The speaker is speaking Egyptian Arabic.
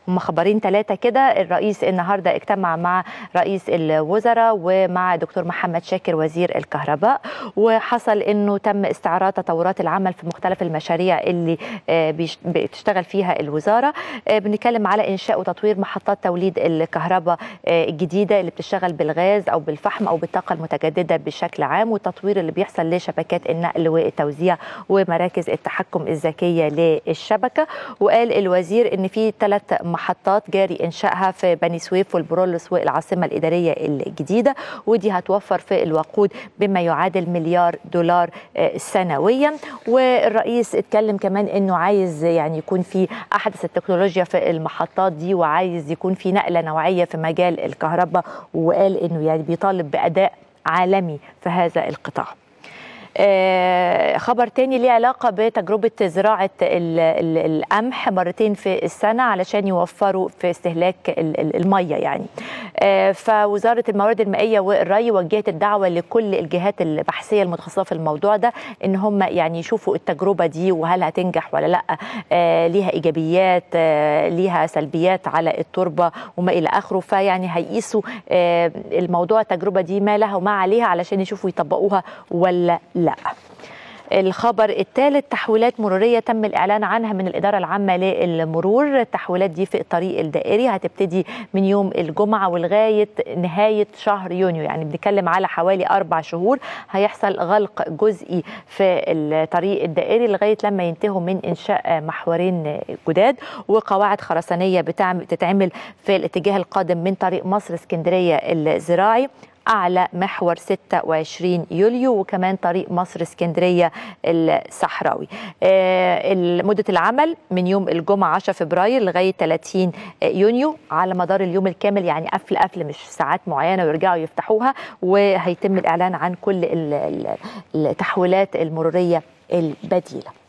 هم خبرين ثلاثه كده الرئيس النهارده اجتمع مع رئيس الوزراء ومع دكتور محمد شاكر وزير الكهرباء وحصل انه تم استعراض تطورات العمل في مختلف المشاريع اللي بتشتغل فيها الوزاره بنتكلم على انشاء وتطوير محطات توليد الكهرباء الجديده اللي بتشتغل بالغاز او بالفحم او بالطاقه المتجدده بشكل عام والتطوير اللي بيحصل لشبكات النقل والتوزيع ومراكز التحكم الذكيه للشبكه وقال الوزير ان في ثلاث محطات جاري انشائها في بني سويف والبرولس والعاصمه الاداريه الجديده ودي هتوفر في الوقود بما يعادل مليار دولار سنويا والرئيس اتكلم كمان انه عايز يعني يكون في احدث التكنولوجيا في المحطات دي وعايز يكون في نقله نوعيه في مجال الكهرباء وقال انه يعني بيطالب باداء عالمي في هذا القطاع آه خبر تاني ليه علاقة بتجربة زراعة القمح مرتين في السنة علشان يوفروا في استهلاك المية يعني آه فوزارة الموارد المائية والري وجهت الدعوة لكل الجهات البحثية المتخصصة في الموضوع ده ان هم يعني يشوفوا التجربة دي وهل هتنجح ولا لا آه ليها ايجابيات ليها سلبيات على التربة وما الى اخره فيعني هيقيسوا الموضوع التجربة دي ما لها وما عليها علشان يشوفوا يطبقوها ولا لا لا الخبر الثالث تحويلات مروريه تم الاعلان عنها من الاداره العامه للمرور التحويلات دي في الطريق الدائري هتبتدي من يوم الجمعه ولغايه نهايه شهر يونيو يعني بنتكلم على حوالي اربع شهور هيحصل غلق جزئي في الطريق الدائري لغايه لما ينتهوا من انشاء محورين جداد وقواعد خرسانيه بتتعمل في الاتجاه القادم من طريق مصر اسكندريه الزراعي أعلى محور 26 يوليو وكمان طريق مصر اسكندرية الصحراوي مدة العمل من يوم الجمعة 10 فبراير لغاية 30 يونيو على مدار اليوم الكامل يعني قفل قفل مش ساعات معينة ويرجعوا يفتحوها وهيتم الإعلان عن كل التحويلات المرورية البديله